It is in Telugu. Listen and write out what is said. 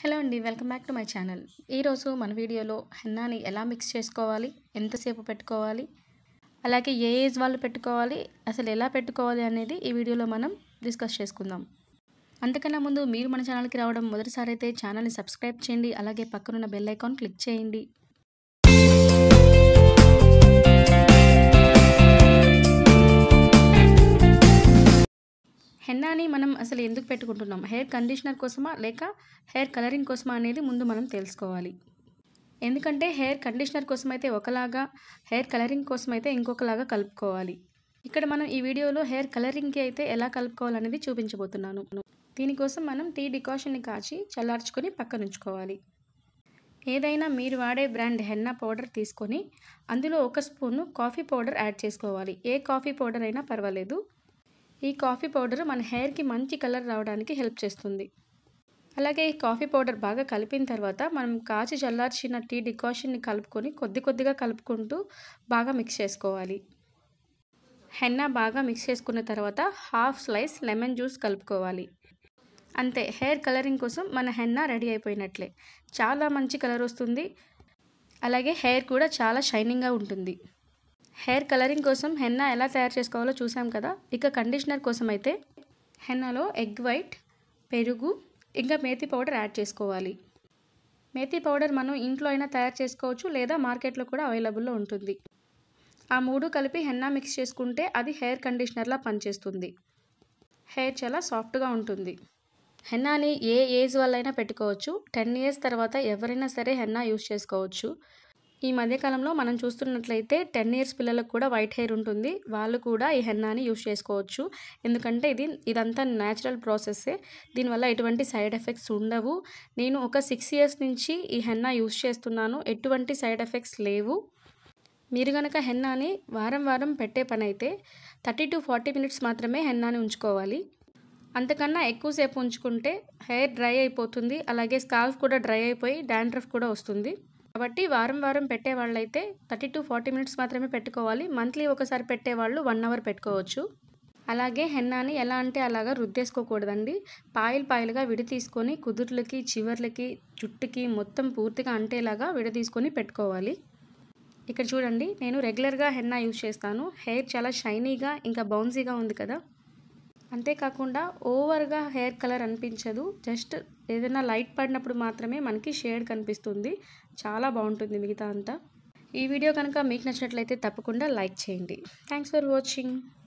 హలో అండి welcome back to my channel ఈరోజు మన వీడియోలో హెన్నాని ఎలా మిక్స్ చేసుకోవాలి ఎంతసేపు పెట్టుకోవాలి అలాగే ఏ ఏజ్ వాళ్ళు పెట్టుకోవాలి అసలు ఎలా పెట్టుకోవాలి అనేది ఈ వీడియోలో మనం డిస్కస్ చేసుకుందాం అంతకన్నా ముందు మీరు మన ఛానల్కి రావడం మొదటిసారి అయితే ఛానల్ని సబ్స్క్రైబ్ చేయండి అలాగే పక్కనున్న బెల్ ఐకాన్ క్లిక్ చేయండి హెన్నాని మనం అసలు ఎందుకు పెట్టుకుంటున్నాం హెయిర్ కండిషనర్ కోసమా లేక హెయిర్ కలరింగ్ కోసమా అనేది ముందు మనం తెలుసుకోవాలి ఎందుకంటే హెయిర్ కండిషనర్ కోసం అయితే ఒకలాగా హెయిర్ కలరింగ్ కోసం అయితే ఇంకొకలాగా కలుపుకోవాలి ఇక్కడ మనం ఈ వీడియోలో హెయిర్ కలరింగ్కి అయితే ఎలా కలుపుకోవాలనేది చూపించబోతున్నాను దీనికోసం మనం టీ డికాషన్ని కాచి చల్లార్చుకొని పక్కన ఉంచుకోవాలి ఏదైనా మీరు వాడే బ్రాండ్ హెన్నా పౌడర్ తీసుకొని అందులో ఒక స్పూను కాఫీ పౌడర్ యాడ్ చేసుకోవాలి ఏ కాఫీ పౌడర్ అయినా పర్వాలేదు ఈ కాఫీ పౌడర్ మన హెయిర్కి మంచి కలర్ రావడానికి హెల్ప్ చేస్తుంది అలాగే ఈ కాఫీ పౌడర్ బాగా కలిపిన తర్వాత మనం కాచి చల్లార్చిన టీ డికాషన్ని కలుపుకొని కొద్ది కొద్దిగా కలుపుకుంటూ బాగా మిక్స్ చేసుకోవాలి హెన్నా బాగా మిక్స్ చేసుకున్న తర్వాత హాఫ్ స్లైస్ లెమన్ జ్యూస్ కలుపుకోవాలి అంతే హెయిర్ కలరింగ్ కోసం మన హెన్నా రెడీ అయిపోయినట్లే చాలా మంచి కలర్ వస్తుంది అలాగే హెయిర్ కూడా చాలా షైనింగ్గా ఉంటుంది హెయిర్ కలరింగ్ కోసం హెన్నా ఎలా తయారు చేసుకోవాలో చూసాం కదా ఇక కండిషనర్ కోసం అయితే హెన్నాలో ఎగ్ వైట్ పెరుగు ఇంకా మేతి పౌడర్ యాడ్ చేసుకోవాలి మేతి పౌడర్ మనం ఇంట్లో అయినా తయారు చేసుకోవచ్చు లేదా మార్కెట్లో కూడా అవైలబుల్లో ఉంటుంది ఆ మూడు కలిపి హెన్నా మిక్స్ చేసుకుంటే అది హెయిర్ కండిషనర్లా పనిచేస్తుంది హెయిర్ చాలా సాఫ్ట్గా ఉంటుంది హెన్నాని ఏ ఏజ్ వాళ్ళైనా పెట్టుకోవచ్చు టెన్ ఇయర్స్ తర్వాత ఎవరైనా సరే హెన్నా యూస్ చేసుకోవచ్చు ఈ మధ్యకాలంలో మనం చూస్తున్నట్లయితే టెన్ ఇయర్స్ పిల్లలకు కూడా వైట్ హెయిర్ ఉంటుంది వాళ్ళు కూడా ఈ హెన్నాని యూస్ చేసుకోవచ్చు ఎందుకంటే ఇది ఇదంతా న్యాచురల్ ప్రాసెస్సే దీనివల్ల ఎటువంటి సైడ్ ఎఫెక్ట్స్ ఉండవు నేను ఒక సిక్స్ ఇయర్స్ నుంచి ఈ హెన్నా యూస్ చేస్తున్నాను ఎటువంటి సైడ్ ఎఫెక్ట్స్ లేవు మీరు కనుక హెన్నాని వారం వారం పెట్టే పని అయితే థర్టీ టు ఫార్టీ మినిట్స్ మాత్రమే హెన్నాని ఉంచుకోవాలి అంతకన్నా ఎక్కువసేపు ఉంచుకుంటే హెయిర్ డ్రై అయిపోతుంది అలాగే స్కాల్ఫ్ కూడా డ్రై అయిపోయి డాండ్రఫ్ కూడా వస్తుంది కాబట్టి వారం వారం పెట్టే వాళ్ళైతే థర్టీ టు ఫార్టీ మినిట్స్ మాత్రమే పెట్టుకోవాలి మంత్లీ ఒకసారి పెట్టేవాళ్ళు వన్ అవర్ పెట్టుకోవచ్చు అలాగే హెన్నాని ఎలా అంటే అలాగా రుద్దేసుకోకూడదండి పాయిల్ పాయిలుగా విడి తీసుకొని కుదుర్లకి చివర్లకి జుట్టుకి మొత్తం పూర్తిగా అంటేలాగా విడ తీసుకొని పెట్టుకోవాలి ఇక్కడ చూడండి నేను రెగ్యులర్గా హెన్నా యూజ్ చేస్తాను హెయిర్ చాలా షైనీగా ఇంకా బౌన్సీగా ఉంది కదా అంతేకాకుండా ఓవర్గా హెయిర్ కలర్ అనిపించదు జస్ట్ ఏదైనా లైట్ పడినప్పుడు మాత్రమే మనకి షేడ్ కనిపిస్తుంది చాలా బాగుంటుంది మిగతా అంతా ఈ వీడియో కనుక మీకు నచ్చినట్లయితే తప్పకుండా లైక్ చేయండి థ్యాంక్స్ ఫర్ వాచింగ్